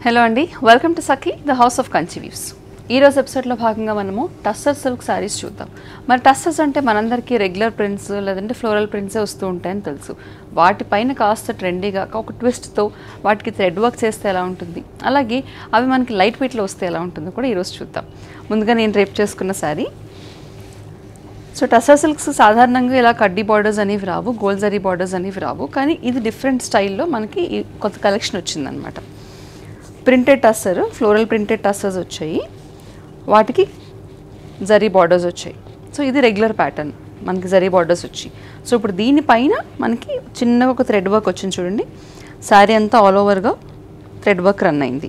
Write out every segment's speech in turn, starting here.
hello అండి welcome to Sakhi the house of Kanchi weaves ఈ రోజు ఎపిసోడ్లో భాగంగా మనము టస్సర్ సిల్క్ శారీస్ చూద్దాం మరి టస్సర్స్ అంటే మనందరికీ రెగ్యులర్ ప్రింట్స్ లేదంటే ఫ్లోరల్ ప్రింట్సే వస్తూ ఉంటాయని తెలుసు వాటిపైన కాస్త ట్రెండీగా ఒక ట్విస్ట్తో వాటికి థ్రెడ్ వర్క్ చేస్తే ఎలా ఉంటుంది అలాగే అవి మనకి లైట్ వెయిట్లో వస్తే ఎలా ఉంటుందో కూడా ఈరోజు చూద్దాం ముందుగా నేను రేపు చేసుకున్న శారీ సో టసర్ సిల్క్స్ సాధారణంగా ఇలా కడ్డీ బార్డర్స్ అనేవి రావు గోల్డ్ జరీ బార్డర్స్ అనేవి రావు కానీ ఇది డిఫరెంట్ స్టైల్లో మనకి ఈ కొత్త కలెక్షన్ వచ్చిందనమాట printed tussar floral printed tussars వచ్చాయి వాటికి జరీ బార్డర్స్ వచ్చాయి సో ఇది రెగ్యులర్ ప్యాటర్న్ మనకి జరీ బార్డర్స్ వచ్చి సో ఇప్పుడు దీనిపైన మనకి చిన్నగా ఒక థ్రెడ్ వర్క్ వచ్చింది చూడండి శారీ అంతా ఆల్ ఓవర్గా థ్రెడ్ వర్క్ రన్ అయింది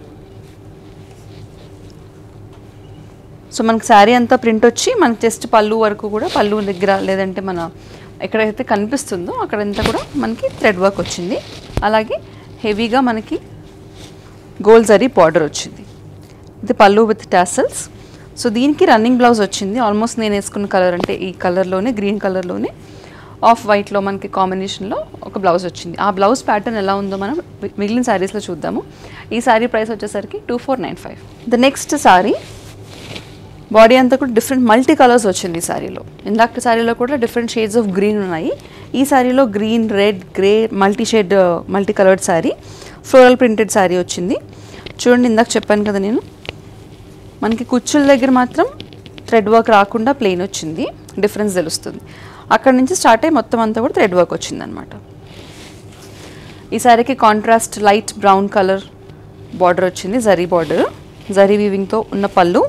సో మనకి శారీ అంతా ప్రింట్ వచ్చి మనకి జస్ట్ పళ్ళు వరకు కూడా పళ్ళు దగ్గర లేదంటే మన ఎక్కడైతే కనిపిస్తుందో అక్కడంతా కూడా మనకి థ్రెడ్ వర్క్ వచ్చింది అలాగే హెవీగా మనకి గోల్డ్ జరీ బార్డర్ వచ్చింది ఇది పళ్ళు విత్ టాసల్స్ సో దీనికి రన్నింగ్ బ్లౌజ్ వచ్చింది ఆల్మోస్ట్ నేను వేసుకున్న కలర్ అంటే ఈ కలర్లోనే గ్రీన్ కలర్లోనే ఆఫ్ వైట్లో మనకి కాంబినేషన్లో ఒక బ్లౌజ్ వచ్చింది ఆ బ్లౌజ్ ప్యాటర్న్ ఎలా ఉందో మనం మి- మిగిలిన శారీస్లో చూద్దాము ఈ శారీ ప్రైస్ వచ్చేసరికి two four nine five the next sari body అంతా కూడా డిఫరెంట్ మల్టీ కలర్స్ వచ్చింది ఈ శారీలో ఇందాక శారీలో కూడా డిఫరెంట్ షేడ్స్ ఆఫ్ గ్రీన్ ఉన్నాయి ఈ శారీలో green red grey multi shade multi coloured sari floral printed sari వచ్చింది చూడండి ఇందాక చెప్పాను కదా నేను మనకి కుచ్చుల దగ్గర మాత్రం థ్రెడ్ వర్క్ రాకుండా ప్లెయిన్ వచ్చింది డిఫరెన్స్ తెలుస్తుంది అక్కడ నుంచి స్టార్ట్ అయ్యి మొత్తం అంతా కూడా థ్రెడ్ వర్క్ వచ్చింది అనమాట ఈ శారీకి contrast light brown colour border వచ్చింది జరీ బార్డర్ జరీ వీవింగ్తో ఉన్న పళ్ళు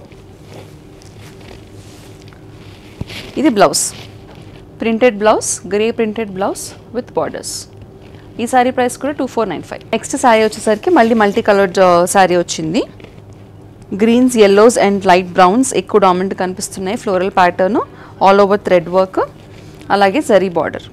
ఇది blouse printed blouse grey printed blouse with borders ఈ శారీ ప్రైస్ కూడా two four nine five next sari వచ్చేసరికి మళ్ళీ మల్టీ కలర్డ్ శారీ వచ్చింది greens yellows and light browns ఎక్కువ డామినెంట్ కనిపిస్తున్నాయి floral pattern all over thread work అలాగే జరీ బార్డర్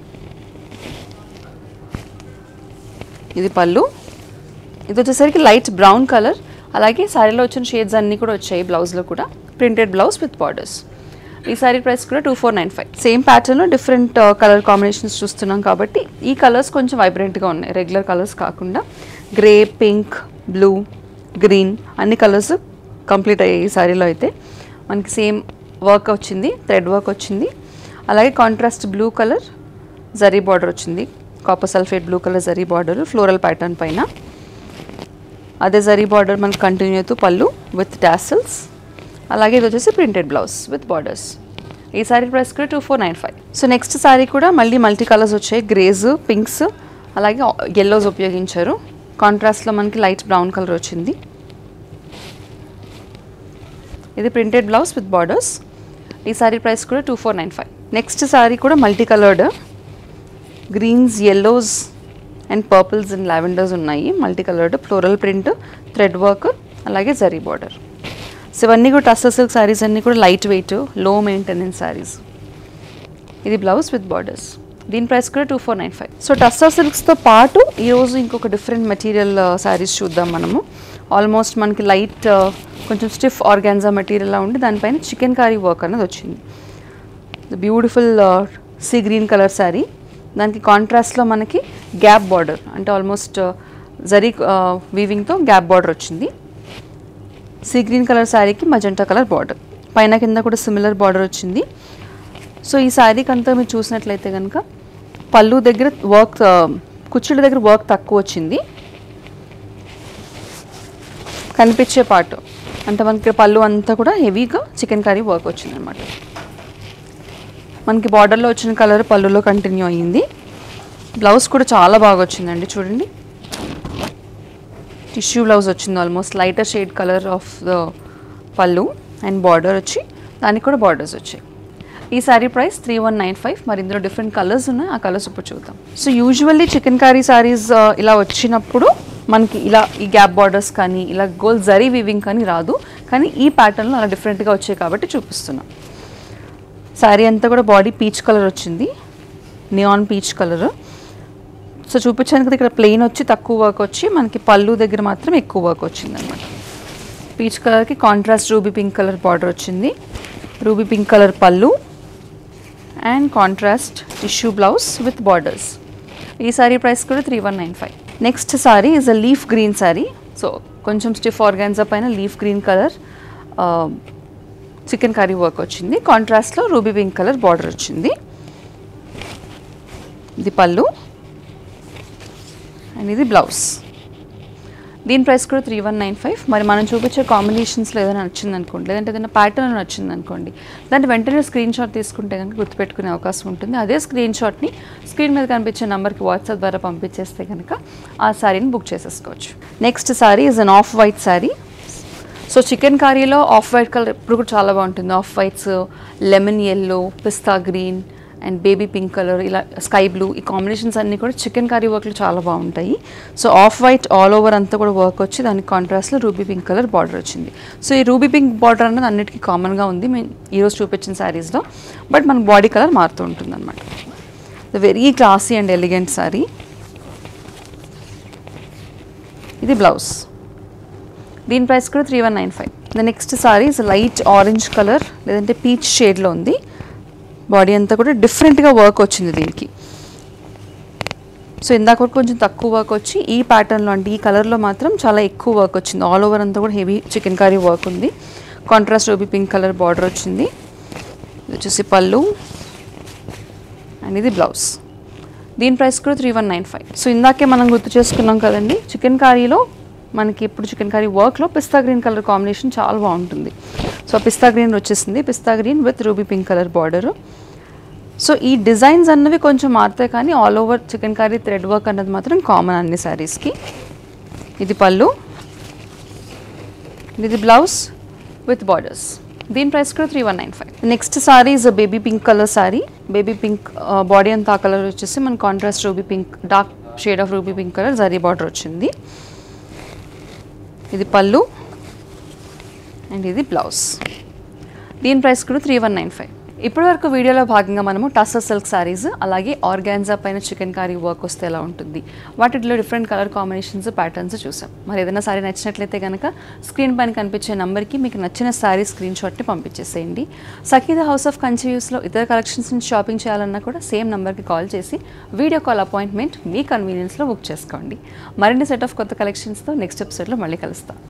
ఇది పళ్ళు ఇది వచ్చేసరికి లైట్ బ్రౌన్ కలర్ అలాగే శారీలో వచ్చిన షేడ్స్ అన్నీ కూడా వచ్చాయి బ్లౌజ్లో కూడా ప్రింటెడ్ బ్లౌజ్ విత్ బార్డర్స్ ఈ శారీ ప్రైస్ కూడా two four nine five same ప్యాటర్న్లో డిఫరెంట్ కలర్ కాంబినేషన్స్ చూస్తున్నాం కాబట్టి ఈ కలర్స్ కొంచెం వైబ్రెంట్గా ఉన్నాయి రెగ్యులర్ కలర్స్ కాకుండా గ్రే పింక్ బ్లూ గ్రీన్ అన్ని కలర్స్ కంప్లీట్ అయ్యాయి ఈ శారీలో అయితే మనకి సేమ్ వర్క్ వచ్చింది థ్రెడ్ వర్క్ వచ్చింది అలాగే contrast blue colour zari border వచ్చింది copper sulphate blue colour zari border floral pattern పైన అదే జరీ బార్డర్ మనకు కంటిన్యూ అవుతూ పళ్ళు విత్ టాసిల్స్ అలాగే ఇది వచ్చేసి ప్రింటెడ్ బ్లౌజ్ విత్ బార్డర్స్ ఈ సారీ ప్రైస్ కూడా two four nine five so next sari కూడా మళ్ళీ మల్టీ కలర్స్ వచ్చాయి గ్రేస్ పింక్స్ అలాగే ఎల్లోస్ ఉపయోగించారు కాంట్రాస్ట్లో మనకి లైట్ బ్రౌన్ కలర్ వచ్చింది ఇది ప్రింటెడ్ బ్లౌజ్ విత్ బార్డర్స్ ఈ సారీ ప్రైస్ కూడా two four nine five next sari కూడా multi coloured greens yellows and purples and lavenders ఉన్నాయి multi coloured floral print thread work అలాగే జరీ బార్డర్ సో ఇవన్నీ కూడా టస్సర్ సిల్క్ శారీస్ అన్నీ కూడా లైట్ వెయిట్ లో మెయింటెనెన్స్ శారీస్ ఇది బ్లౌజ్ విత్ బార్డర్స్ దీని ప్రైస్ కూడా two four nine five so tussar సిల్క్స్తో పాటు ఈరోజు ఇంకొక డిఫరెంట్ మెటీరియల్ శారీస్ చూద్దాం మనము ఆల్మోస్ట్ మనకి లైట్ కొంచెం స్టిఫ్ ఆర్గాన్జా మెటీరియల్లా ఉండి దానిపైన చికెన్ కారీ వర్క్ అనేది వచ్చింది beautiful sea green colour sari దానికి కాంట్రాస్ట్లో మనకి గ్యాప్ బార్డర్ అంటే ఆల్మోస్ట్ జరీ వీవింగ్తో గ్యాప్ బార్డర్ వచ్చింది సీ గ్రీన్ కలర్ శారీకి మజంటా కలర్ బార్డర్ పైన కింద కూడా సిమిలర్ బార్డర్ వచ్చింది సో ఈ శారీకి అంతా మీరు చూసినట్లయితే కనుక పళ్ళు దగ్గర వర్క్ కుచ్చుళ్ళ దగ్గర వర్క్ తక్కువ వచ్చింది కనిపించే పార్ట్ అంటే మనకి పళ్ళు అంతా కూడా హెవీగా చికెన్ కర్రీ వర్క్ వచ్చింది అనమాట మనకి బార్డర్లో వచ్చిన కలర్ పళ్ళులో కంటిన్యూ అయ్యింది బ్లౌజ్ కూడా చాలా బాగా వచ్చిందండి చూడండి టిష్యూ బ్లౌజ్ వచ్చింది almost lighter shade colour of the pallu and border వచ్చి దానికి కూడా బార్డర్స్ వచ్చాయి ఈ sari price three one nine five మరి ఇందులో డిఫరెంట్ కలర్స్ ఉన్నాయి ఆ కలర్స్ ఇప్పుడు చూద్దాం so usually chikankari saris ఇలా వచ్చినప్పుడు మనకి ఇలా ఈ గ్యాప్ బార్డర్స్ కానీ ఇలా గోల్ జరీ వీవింగ్ కానీ రాదు కానీ ఈ ప్యాటర్న్లో అలా డిఫరెంట్గా వచ్చాయి కాబట్టి చూపిస్తున్నాం శారీ అంతా కూడా బాడీ పీచ్ కలర్ వచ్చింది నియాన్ పీచ్ కలర్ సో చూపించాను కదా ఇక్కడ ప్లెయిన్ వచ్చి తక్కువ వర్క్ వచ్చి మనకి పళ్ళు దగ్గర మాత్రం ఎక్కువ వర్క్ వచ్చింది అనమాట పీచ్ కలర్కి contrast ruby pink colour border వచ్చింది ruby pink colour pallu and contrast tissue blouse with borders ఈ సారీ ప్రైస్ కూడా three one nine five next sari is a leaf green sari so కొంచెం స్టిఫ్ ఆర్గాన్జా పైన leaf green colour chikankari work వచ్చింది కాంట్రాస్ట్లో ruby pink colour border వచ్చింది ఇది పళ్ళు and ఇది బ్లౌజ్ దీని ప్రైస్ కూడా త్రీ వన్ నైన్ ఫైవ్ మరి మనం చూపించే కాంబినేషన్స్లో ఏదైనా నచ్చింది అనుకోండి లేదంటే ఏదైనా ప్యాటర్న్ నచ్చింది అనుకోండి దాన్ని వెంటనే స్క్రీన్ షాట్ తీసుకుంటే కనుక గుర్తుపెట్టుకునే అవకాశం ఉంటుంది అదే స్క్రీన్ షాట్ని స్క్రీన్ మీద కనిపించే నెంబర్కి వాట్సాప్ ద్వారా పంపించేస్తే కనుక ఆ శారీని బుక్ చేసేసుకోవచ్చు next sari is an off white sari so చికెన్ కర్రీలో ఆఫ్ వైట్ కలర్ ఇప్పుడు కూడా చాలా బాగుంటుంది off whites lemon yellow pista green and baby pink colour ఇలా స్కై బ్లూ ఈ కాంబినేషన్స్ అన్నీ కూడా చికెన్ కర్రీ వర్క్లు చాలా బాగుంటాయి so off white all over అంతా కూడా వర్క్ వచ్చి దానికి కాంట్రాస్ట్లో రూబీ పింక్ కలర్ బార్డర్ వచ్చింది సో ఈ రూబీ పింక్ బార్డర్ అనేది అన్నిటికీ కామన్గా ఉంది మేము ఈరోజు చూపించిన శారీస్లో బట్ మన బాడీ కలర్ మారుతూ ఉంటుంది అనమాట very classy and elegant sari ఇది బ్లౌజ్ దీని ప్రైస్ కూడా three one nine five the next sari is light orange colour లేదంటే పీచ్ షేడ్లో ఉంది బాడీ అంతా కూడా డిఫరెంట్గా వర్క్ వచ్చింది దీనికి సో ఇందాక వరకు కొంచెం తక్కువ వర్క్ వచ్చి ఈ ప్యాటర్న్లో అంటే ఈ కలర్లో మాత్రం చాలా ఎక్కువ వర్క్ వచ్చింది ఆల్ ఓవర్ అంతా కూడా హెవీ చికెన్ కర్రీ వర్క్ ఉంది contrast ruby pink colour border వచ్చింది ఇది వచ్చేసి పళ్ళు అండ్ ఇది బ్లౌజ్ దీని ప్రైస్ కూడా three one nine five so ఇందాకే మనం గుర్తు చేసుకున్నాం కదండి చికెన్ కర్రీలో మనకి ఇప్పుడు చికెన్ కర్రీ వర్క్లో పిస్తా గ్రీన్ కలర్ కాంబినేషన్ చాలా బాగుంటుంది సో పిస్తా గ్రీన్ వచ్చేసింది pista green with ruby pink colour border so ఈ డిజైన్స్ అన్నవి కొంచెం మారుతాయి కానీ all over chikankari thread work అన్నది మాత్రం కామన్ అన్ని శారీస్కి ఇది పళ్ళు ఇది బ్లౌజ్ విత్ బార్డర్స్ దీని ప్రైస్ కూడా three one nine five next sari is baby pink colour sari baby pink body అంతా ఆ కలర్ వచ్చేసి మన contrast ruby pink dark shade of ruby pink colour zari border వచ్చింది ఇది పళ్ళు అండ్ ఇది బ్లౌజ్ దీని ప్రైస్ కూడా త్రీ వన్ నైన్ ఫైవ్ ఇప్పటి వరకు వీడియోలో భాగంగా మనము టస్సర్ సిల్క్ సారీస్ అలాగే ఆర్గాన్జా పైన చికెన్ కర్రీ వర్క్ వస్తే ఎలా ఉంటుంది వాటిలో డిఫరెంట్ కలర్ కాంబినేషన్స్ ప్యాటర్న్స్ చూసాం మరి ఏదైనా సారీ నచ్చినట్లయితే కనుక స్క్రీన్ పైన కనిపించే నెంబర్కి మీకు నచ్చిన సారీ స్క్రీన్ షాట్ని పంపించేసేయండి సఖీద హౌస్ ఆఫ్ కన్స్యూస్లో ఇతర కలెక్షన్స్ నుంచి షాపింగ్ చేయాలన్నా కూడా సేమ్ నెంబర్కి కాల్ చేసి వీడియో కాల్ అపాయింట్మెంట్ మీ కన్వీనియన్స్లో బుక్ చేసుకోండి మరిన్ని సెట్ ఆఫ్ కొత్త కలెక్షన్స్తో నెక్స్ట్ ఎపిసోడ్లో మళ్ళీ కలుస్తాం